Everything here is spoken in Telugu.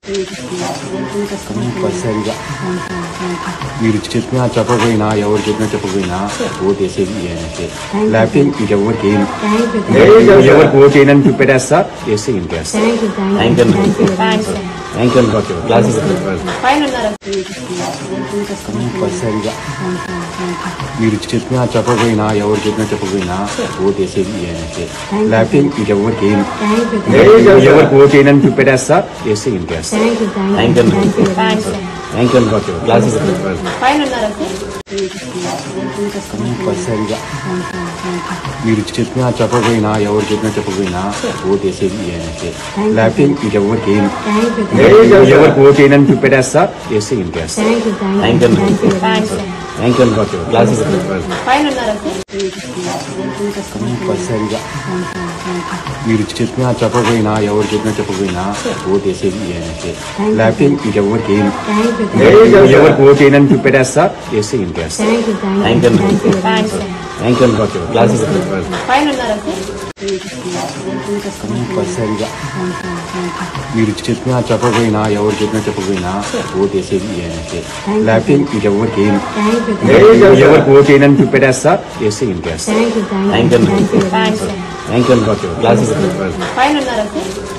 కంపల్సరిగా మీరు చెప్పినా చెప్పకపోయినా ఎవరు చెప్పినా చెప్పకపోయినా ఓటు వేసేది ఈయనకే లేకపోతే ఇంకెవరికి ఏం ఎవరికి ఓటు వేయనని చూపెట్టేస్తా వేస్తే ఇంకేస్తా thank you thank you classes కంపల్సరిగా మీరు చెప్పినా చెప్పకపోయినా ఎవరు చెప్పినా చెప్పకపోయినా ఓటు వేసేది ఈయనకే లేకపోతే ఇంకెవరికి ఏం ఎవరికి ఓటు వేయనని చూపెట్టేస్తా వేస్తే ఇంకేస్తా thank you thank you classes కంపల్సరిగా మీరు చెప్పినా చెప్పకపోయినా ఎవరు చెప్పినా చెప్పకపోయినా ఓటు వేసేది ఈయనకే లేకపోతే ఇంకెవరికి ఏం ఎవరికి ఓటు వేయనని చూపెట్టేస్తా వేస్తే ఇంకేస్తా thank you thank you classes కంపల్సరిగా మీరు చెప్పినా చెప్పకపోయినా ఎవరు చెప్పినా చెప్పకపోయినా ఓటు వేసేది ఈయనకే లేకపోతే ఇంకెవరికి ఏం ఎవరికి ఓటు వేయనని చూపెట్టేస్తా వేస్తే ఇంకేస్తా thank you thank you classes కంపల్సరిగా మీరు చెప్పినా చెప్పకపోయినా ఎవరు చెప్పినా చెప్పకపోయినా ఓటు వేసేది ఈయనకే లేకపోతే ఇంకెవరికి ఏం ఎవరికి ఓటు వేయనని చూపెట్టేస్తా వేస్తే ఇంకేస్తా thank you thank you classes